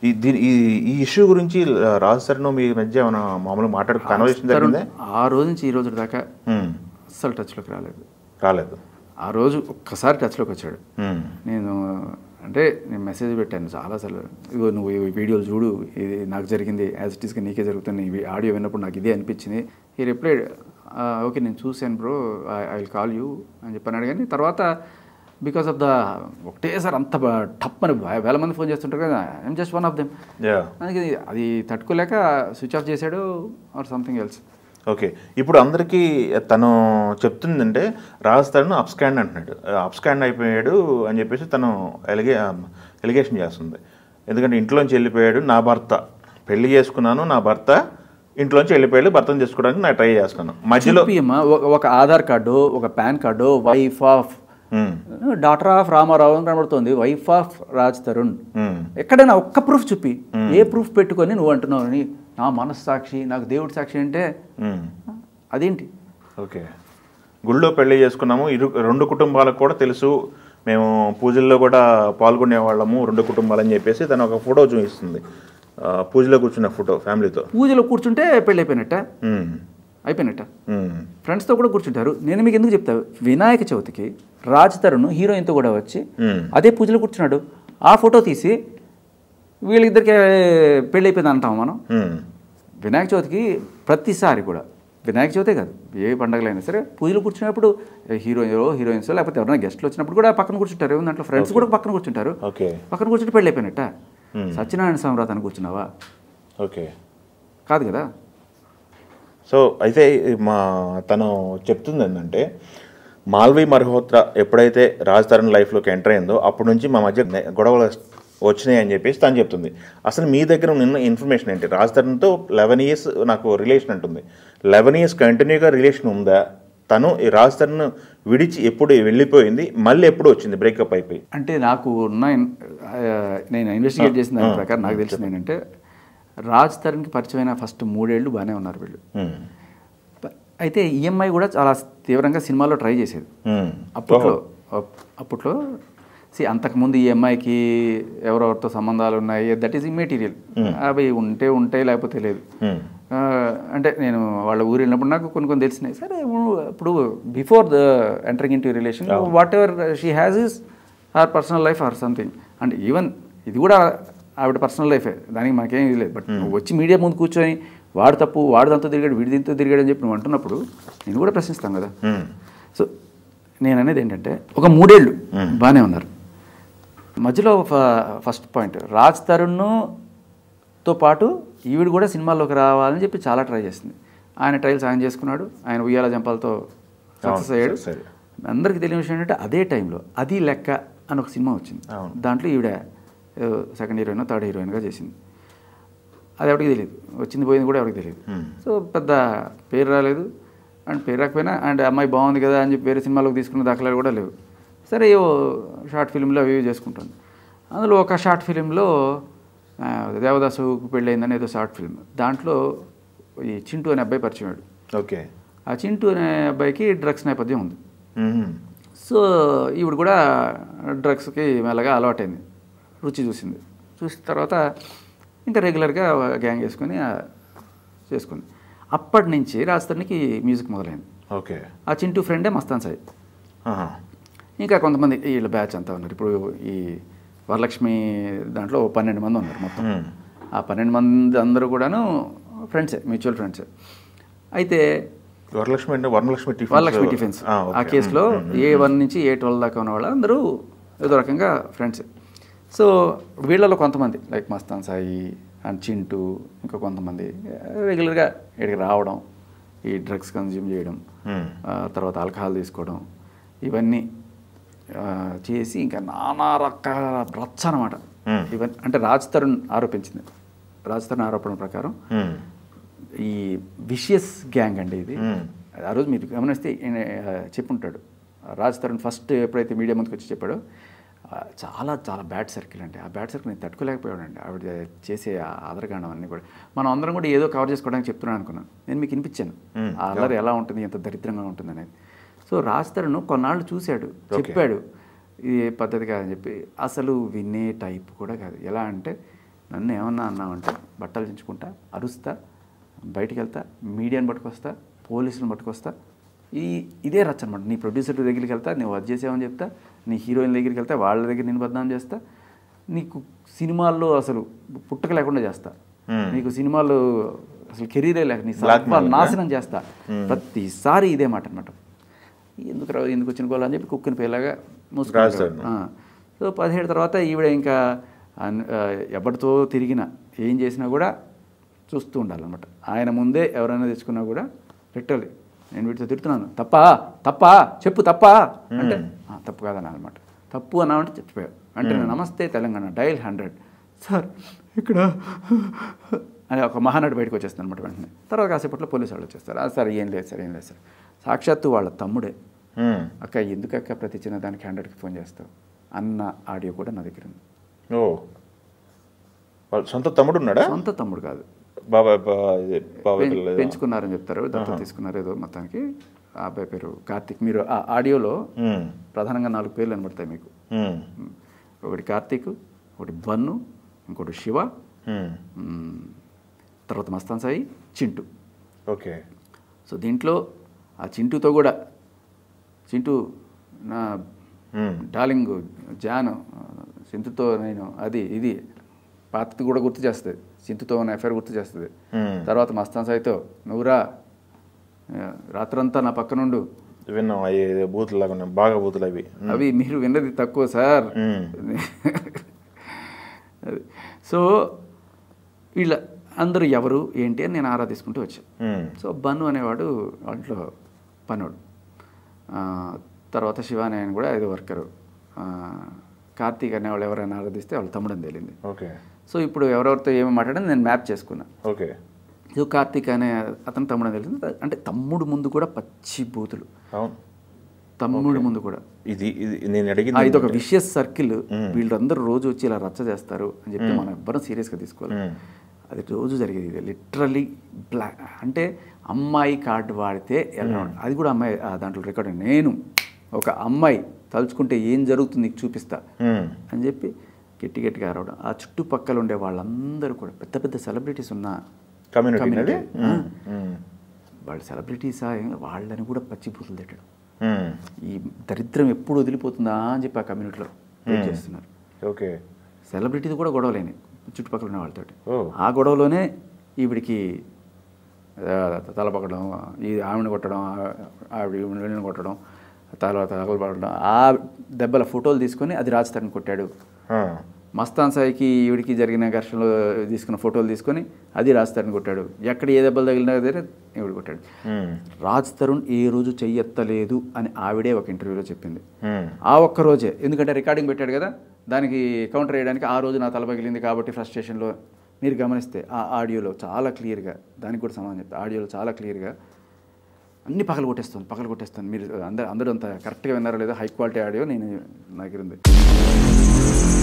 ఈ దీని ఈ ఈ ఇష్యూ గురించి రాజు సార్ మీ మధ్య ఏమైనా మామూలు మాట్లాడు కన్వర్సేషన్ జరిగిందే ఆ రోజు నుంచి ఈ రోజు దాకా ఉమ్, అస్సలు టచ్లోకి రాలేదు రాలేదు ఆ రోజు ఒక్కసారి టచ్లోకి వచ్చాడు ఉమ్, నేను అంటే నేను మెసేజ్ పెట్టాను చాలాసార్లు ఇగో నువ్వు ఈ వీడియోలు చూడు ఇది నాకు జరిగింది యాజ్ ఇట్ ఈస్గా నీకే జరుగుతుంది ఈ ఆడియో విన్నప్పుడు నాకు ఇదే అనిపించింది ఈ రిప్లై ఓకే నేను చూశాను bro I will call you అని చెప్పన్నాడు కానీ తర్వాత బికాస్ ఆఫ్ ద ఒకటేసారి అంత టప్ అని వేల మంది ఫోన్ చేస్తుంటారు కదా I'm just one of them yeah అందుకే అది తట్టుకోలేక స్విచ్ ఆఫ్ చేశాడు ఆర్ సంథింగ్ ఎల్స్ ఓకే ఇప్పుడు అందరికీ తను చెప్తుందంటే రాజు తను అప్స్కాండ్ అంటున్నాడు అప్స్కాండ్ అయిపోయాడు అని చెప్పేసి తను ఎలిగే ఎలిగేషన్ చేస్తుంది ఎందుకంటే ఇంట్లోంచి వెళ్ళిపోయాడు నా భర్త పెళ్లి చేసుకున్నాను నా భర్త ఇంట్లోంచి వెళ్ళిపోయాడు భర్తను చేసుకోవడానికి నా ట్రై చేస్తున్నాను మధ్యలో చూపియమ్మా ఒక- ఒక ఆధార్ కార్డు ఒక PAN card wife of um, daughter of Ramarao అని కనబడుతోంది wife of Raj Tarun um, ఎక్కడైనా ఒక్క ప్రూఫ్ చూపి ఏ ప్రూఫ్ పెట్టుకొని నువ్వు అంటున్నావు అని నా మనస్సాక్షి నాకు దేవుడి సాక్షి అంటే ఉమ్. అదేంటి ఓకే గుళ్ళో పెళ్లి చేసుకున్నాము ఇరు రెండు కుటుంబాలకు కూడా తెలుసు మేము పూజల్లో కూడా పాల్గొనే వాళ్ళము రెండు కుటుంబాలని చెప్పేసి తను ఒక ఫోటో చూపిస్తుంది ఆ, పూజలో కూర్చున్న ఫోటో ఫ్యామిలీతో పూజలో కూర్చుంటే పెళ్ళి అయిపోయినట్ట ఉమ్, అయిపోయినట్ట ఉమ్, ఫ్రెండ్స్తో కూడా కూర్చుంటారు నేను మీకు ఎందుకు చెప్తా వినాయక చవితికి రాజ్ తరుణ్ హీరోయిన్తో కూడా వచ్చి ఉమ్, అదే పూజలో కూర్చున్నాడు ఆ ఫోటో తీసి వీళ్ళిద్దరికి పెళ్ళి అయిపోయింది అంటాం మనం ఉమ్, వినాయక చవితికి ప్రతిసారి కూడా వినాయక చవితే కాదు ఏ పండగలైనా సరే పూజలు కూర్చున్నప్పుడు హీరోయిన్ హీరోయిన్స్ లేకపోతే ఎవరైనా గెస్ట్లు వచ్చినప్పుడు కూడా పక్కన కూర్చుంటారు ఏముంది దాంట్లో ఫ్రెండ్స్ కూడా పక్కన కూర్చుంటారు ఓకే పక్కన కూర్చుంటే పెళ్ళి అయిపోయినట్ట Hmm. సత్యనారాయణ స్వామి వ్రతానికి కూర్చున్నావా ఓకే కాదు కదా సో అయితే మా తను చెప్తుంది ఏంటంటే మాల్వి మల్హోత్రా ఎప్పుడైతే రాజ్ తరుణ్ లైఫ్లోకి ఎంటర్ అయిందో అప్పటి నుంచి మా మధ్య నె- గొడవలు వచ్చినాయి అని చెప్పేసి తను చెప్తుంది అసలు మీ దగ్గర ఉన్న ఇన్ఫర్మేషన్ ఏంటి రాజ్ తరుణ్తో లెవెన్ ఇయర్స్ నాకు రిలేషన్ అంటుంది లెవెన్ ఇయర్స్ కంటిన్యూగా రిలేషన్ ఉందా తను ఈ రాజ్ తరుణ్ విడిచి ఎప్పుడు వెళ్ళిపోయింది మళ్ళీ ఎప్పుడు వచ్చింది బ్రేకప్ అయిపోయి అంటే నాకు ఉన్న ఇన్- ఆ, నేను ఇన్వెస్టిగేట్ చేసిన దాని ప్రకారం నాకు తెలిసింది ఏంటంటే రాజ్ తరుణ్కి పరిచయమైన ఫస్ట్ మూడేళ్ళు బాగానే ఉన్నారు వీళ్ళు ఉమ్, ప- అయితే ఈఎంఐ కూడా చాలా తీవ్రంగా సినిమాలో ట్రై చేసేది ఉమ్, అప్పట్లో అప్- అప్పట్లో సి అంతకుముందు ఈ అమ్మాయికి ఎవరెవరితో సంబంధాలు ఉన్నాయి దట్ ఈస్ ఇమ్మెటీరియల్ అవి ఉంటే ఉంటాయి లేకపోతే లేదు ఉమ్, ఆ, అంటే నేను వాళ్ళ ఊరు వెళ్ళినప్పుడు నాకు కొన్ని కొన్ని తెలిసినాయి సరే ఉ- ఇప్పుడు before the entering into relation whatever she has is or personal life or something and even ఇది కూడా ఆవిడ పర్సనల్ లైఫే దానికి మాకేం ఇది లేదు బట్ నువ్వు వచ్చి మీడియా ముందు కూర్చొని వాడు తప్పు వాడు దాంతో తిరిగాడు వీడి దీంతో తిరిగాడు అని చెప్పి నువ్వు అంటున్నప్పుడు నేను కూడా ప్రశ్నిస్తాను కదా ఉమ్, సో నేను అనేది ఏంటంటే ఒక మూడేళ్ళు బాగానే ఉన్నారు మధ్యలో ఫ- ఫస్ట్ పాయింట్ రాజ్ తరుణ్తో పాటు ఈవిడ కూడా సినిమాల్లోకి రావాలని చెప్పి చాలా ట్రై చేసింది ఆయన ట్రయల్స్ ఆయన చేసుకున్నాడు ఆయన ఉయ్యాల జంపాలతో సక్సెస్ అవును, అయ్యాడు success అయ్యాడు. అందరికీ తెలియని విషయం ఏంటంటే అదే టైంలో అది లెక్క అని ఒక సినిమా వచ్చింది అవును. దాంట్లో ఈవిడ సెకండ్ హీరోయిన్ థర్డ్ హీరోయిన్గా చేసింది అది ఎవరికి తెలియదు వచ్చింది పోయింది కూడా ఎవరికి తెలియదు Hmm. సో పెద్ద పేరు రాలేదు అండ్ పేరు రాకపోయినా అండ్ అమ్మాయి బాగుంది కదా అని చెప్పి వేరే సినిమాలోకి తీసుకున్న దాఖలాలు కూడా లేవు సరే ఏవో షార్ట్ ఫిల్మ్లో అవి ఇవి చేసుకుంటుంది అందులో ఒక షార్ట్ ఫిలింలో దేవదాసుకు పెళ్ళయిందని ఏదో షార్ట్ ఫిల్మ్ దాంట్లో ఈ చింటూ అనే అబ్బాయి పరిచయం అయ్యాడు ఓకే ఆ చింటూ అనే అబ్బాయికి డ్రగ్స్ నేపథ్యం ఉంది ఉమ్, సో ఈవిడ కూడా డ్రగ్స్కి మెల్లగా అలవాటైంది రుచి చూసింది చూసిన తర్వాత ఇంకా రెగ్యులర్గా గ్యాంగ్ వేసుకొని ఆ, చేసుకుంది అప్పటి నుంచి రాజధానికి మ్యూజిక్ మొదలైంది ఓకే ఆ చింటూ ఫ్రెండే మస్తాన్ సాయి ఆహా, ఇంకా కొంతమంది వీళ్ళ బ్యాచ్ అంతా ఉన్నారు ఇప్పుడు ఈ వరలక్ష్మి దాంట్లో ఓ పన్నెండు మంది ఉన్నారు మొత్తం ఉమ్, ఆ పన్నెండు మంది అందరూ కూడాను ఫ్రెండ్సే మ్యూచువల్ ఫ్రెండ్సే అయితే వరలక్ష్మి అంటే వరలక్ష్మి టిఫిన్స్ వరలక్ష్మి టిఫిన్స్ ఆ, ఆ ఓకే. కేసులో ఏ వన్ నుంచి ఏ ట్వెల్వ్ దాకా ఉన్న వాళ్ళు అందరూ ఏదో రకంగా ఫ్రెండ్స్ సో వీళ్ళలో కొంతమంది లైక్ మస్తాన్ సాయి అండ్ చింటూ ఇంకా కొంతమంది రెగ్యులర్గా ఇక్కడికి రావడం ఈ డ్రగ్స్ కన్జ్యూమ్ చేయడం ఉమ్, ఆ, తర్వాత ఆల్కహాల్ తీసుకోవడం ఇవన్నీ ఆ, చేసి ఇంకా నానా రకాల రచ్చ అనమాట Hmm. ఇవన్నీ అంటే రాజ్ తరుణ్ ఆరోపించింది రాజ్ తరుణ్ ఆరోపణ ప్రకారం ఉమ్, ఈ విషియస్ గ్యాంగ్ అండి ఇది ఉమ్, ఆ రోజు మీరు గమనిస్తే ఈయన, ఆ, చెప్పుంటాడు రాజ్ తరుణ్ ఫస్ట్ ఎప్పుడైతే మీడియా ముందుకు వచ్చి చెప్పాడో ఆ, చాలా చాలా బ్యాడ్ సర్కిల్ అండి ఆ బ్యాడ్ సర్కిల్ నేను తట్టుకోలేకపోయాడండి ఆవిడ చేసే ఆ ఆదరగాండం అన్నీ కూడా మనం అందరం కూడా ఏదో కవర్ చేసుకోవడానికి చెప్తున్నాను అనుకున్నాను నేను మీకు వినిపించాను Hmm. ఆ అల్లరి ఎలా ఉంటుంది ఎంత దరిద్రంగా ఉంటుంది అనేది సో రాజ్ తరుణ్ కొన్నాళ్ళు చూశాడు చెప్పాడు ఇది పద్ధతి కాదని చెప్పి అసలు వినే టైప్ కూడా కాదు ఎలా అంటే నన్ను ఏమన్నా అన్నావంటే బట్టలు చించుకుంటా అరుస్తా బయటికి వెళ్తా మీడియాని పట్టుకొస్తా పోలీసులను పట్టుకొస్తా ఈ ఇదే రచ్చ అనమాట నీ ప్రొడ్యూసర్ దగ్గరికి వెళ్తా నువ్వు అది చేసావని చెప్తా నీ హీరోయిన్ దగ్గరికి వెళ్తా వాళ్ళ దగ్గర నేను బదనాం చేస్తా నీకు సినిమాల్లో అసలు పుట్టక లేకుండా చేస్తా Hmm. నీకు సినిమాలు అసలు కెరీరే లేక నీ Black సర్వ mail, నాశనం చేస్తా ప్రతిసారి ఇదే మాట అనమాట ఎందుకు రా- ఎందుకు వచ్చిన గోల్ అని చెప్పి కుక్కుని పేలాగా రాస్తాడు. మూసుకుంటాడు సో పదిహేడు తర్వాత ఈవిడ ఇంకా అన్- ఆ, ఎవరితో తిరిగినా ఏం చేసినా కూడా చూస్తూ ఉండాలన్నమాట ఆయన ముందే ఎవరైనా తెచ్చుకున్నా కూడా పెట్టాలి నేను వీటితో తిడుతున్నాను తప్పా తప్పా చెప్పు తప్పా అంటే "ఆ, తప్పు కాదని అనమాట తప్పు అన్నామంటే చెప్పిపోయావు అంటే నేను నమస్తే తెలంగాణ డైల్ హండ్రెడ్ సార్ ఇక్కడ అని ఒక మహానటి బయటకు వచ్చేస్తాను అనమాట వెంటనే తర్వాత కాసేపట్లో పోలీసు వాళ్ళు వచ్చేస్తారు "ఆ, సార్ ఏం లేదు సార్ ఏం లేదు సార్ సాక్షాత్తు వాళ్ళ తమ్ముడే మ్మ్. అక్క ఎందుకు అక్క ప్రతి చిన్న దానికి హండ్రెడ్కి ఫోన్ చేస్తావు అన్న ఆడియో కూడా నా దగ్గర ఉంది ఓ వాళ్ళ సొంత తమ్ముడు ఉన్నాడా సొంత తమ్ముడు కాదు బాబాయ్ బా- ఇది బాబాయ్ పెం- పిల్లలు పెంచుకున్నారని చెప్తారు దత్త తీసుకున్నారు ఏదో మొత్తానికి ఆ అబ్బాయి పేరు కార్తిక్ మీరు ఆ ఆడియోలో మ్మ్. ప్రధానంగా నాలుగు పేర్లు కనబడతాయి మీకు మ్మ్. ఒకటి కార్తీక్ ఒకటి బన్ను ఇంకోటి శివ మ్మ్. మ్, తర్వాత మస్తాన్ సాయి చింటూ ఓకే సో దీంట్లో ఆ చింటూతో కూడా చింటూ నా మ్మ్. డార్లింగ్ జాన్ సింతుతో నేను అది ఇది పాతది కూడా గుర్తు చేస్తుంది సింతుతో ఉన్న ఎఫ్ఐఆర్ గుర్తు చేస్తుంది మ్మ్. తర్వాత మస్తాన్ సాయితో నువ్వురా ఆ, రాత్రంతా నా పక్కనుండు విన్నాం అవి బూతులు లాగా ఉన్నాయి బాగా బూతులు అవి అవి మీరు విన్నది తక్కువ సార్ మ్మ్. అది. సో వీళ్ళ అందరూ ఎవరు ఏంటి అని నేను ఆరా తీసుకుంటూ వచ్చాను మ్మ్. సో బన్ను అనేవాడు వాటిలో పనోడు ఆ, తర్వాత శివాని ఆయన కూడా ఏదో వర్కరు ఆ, కార్తీక్ అనేవాళ్ళు ఎవరైనా ఆరాధిస్తే వాళ్ళ తమ్ముడు అని తేలింది ఓకే సో ఇప్పుడు ఎవరెవరితో ఏమి మాట్లాడని నేను మ్యాప్ చేసుకున్నా ఓకే సో కార్తీక్ అనే అతను తమ్ముడు అని తెలిసింది అంటే తమ్ముడు ముందు కూడా పచ్చి బూతులు అవును తమ్ముడు ముందు కూడా ఇది ఇది నేను ఆ, అడిగింది ఇది ఒక విషయస్ సర్కిల్ వీళ్ళందరూ రోజు వచ్చి ఇలా రచ్చ చేస్తారు అని చెప్పి మనం ఎవ్వరం సీరియస్గా తీసుకోవాలి మ్మ్. అది రోజు జరిగేది ఇది లిటరల్లీ బ్లాక్ అంటే అమ్మాయి కార్డు వాడితే ఎలా ఉండాలి? అది కూడా అమ్మాయి ఆ, దాంట్లో రికార్డ్ నేను ఒక అమ్మాయి తలుచుకుంటే ఏం జరుగుతుంది నీకు చూపిస్తా మ్మ్. అని చెప్పి గట్టి గట్టిగా అరవడం ఆ చుట్టుపక్కల ఉండే వాళ్ళందరూ కూడా పెద్ద పెద్ద సెలబ్రిటీస్ ఉన్న కమ్యూనిటీ Community. అది మ్మ్. మ్మ్. వాళ్ళు సెలబ్రిటీసా వాళ్ళని కూడా పచ్చి బూతులు తిట్టడం మ్మ్. ఈ దరిద్రం ఎప్పుడు వదిలిపోతుందా అని చెప్పి ఆ కమ్యూనిటీలో వెయిట్ చేస్తున్నారు ఓకే సెలబ్రిటీది కూడా గొడవలేని చుట్టుపక్కల ఉన్న వాళ్ళతోటి ఓ. ఆ గొడవలోనే ఈవిడికి ఆ, తల పక్కడం ఈ ఆవిడని కొట్టడం ఆ- ఆవిడ ఈవిడని కొట్టడం తర్వాత తగలబడడం ఆ దెబ్బల ఫోటోలు తీసుకొని అది రాజ్ తరుణ్ కొట్టాడు ఆ. మస్తాన్ సాయికి ఈవిడికి జరిగిన ఘర్షణలో తీసుకున్న ఫోటోలు తీసుకొని అది రాజ్ తరుణ్ కొట్టాడు ఎక్కడ ఏ దెబ్బలు తగిలినా సరే ఈవిడ కొట్టాడు మ్మ్. రాజ్ తరుణ్ ఏ రోజు చెయ్యెత్తలేదు అని ఆవిడే ఒక ఇంటర్వ్యూలో చెప్పింది మ్మ్. ఆ ఒక్క రోజే ఎందుకంటే రికార్డింగ్ పెట్టాడు కదా దానికి కౌంటర్ వేయడానికి ఆ రోజు నా తల పగిలింది కాబట్టి ఫ్రస్ట్రేషన్లో మీరు గమనిస్తే ఆ ఆడియోలో చాలా క్లియర్గా దానికి కూడా సమాధానం చెప్తా ఆడియోలో చాలా క్లియర్గా అన్ని పగలు కొట్టేస్తాను పగలు కొట్టేస్తాను మీరు అందరూ అందరూ అంత కరెక్ట్గా విన్నారో లేదో హై క్వాలిటీ ఆడియో నేను నా దగ్గర ఉంది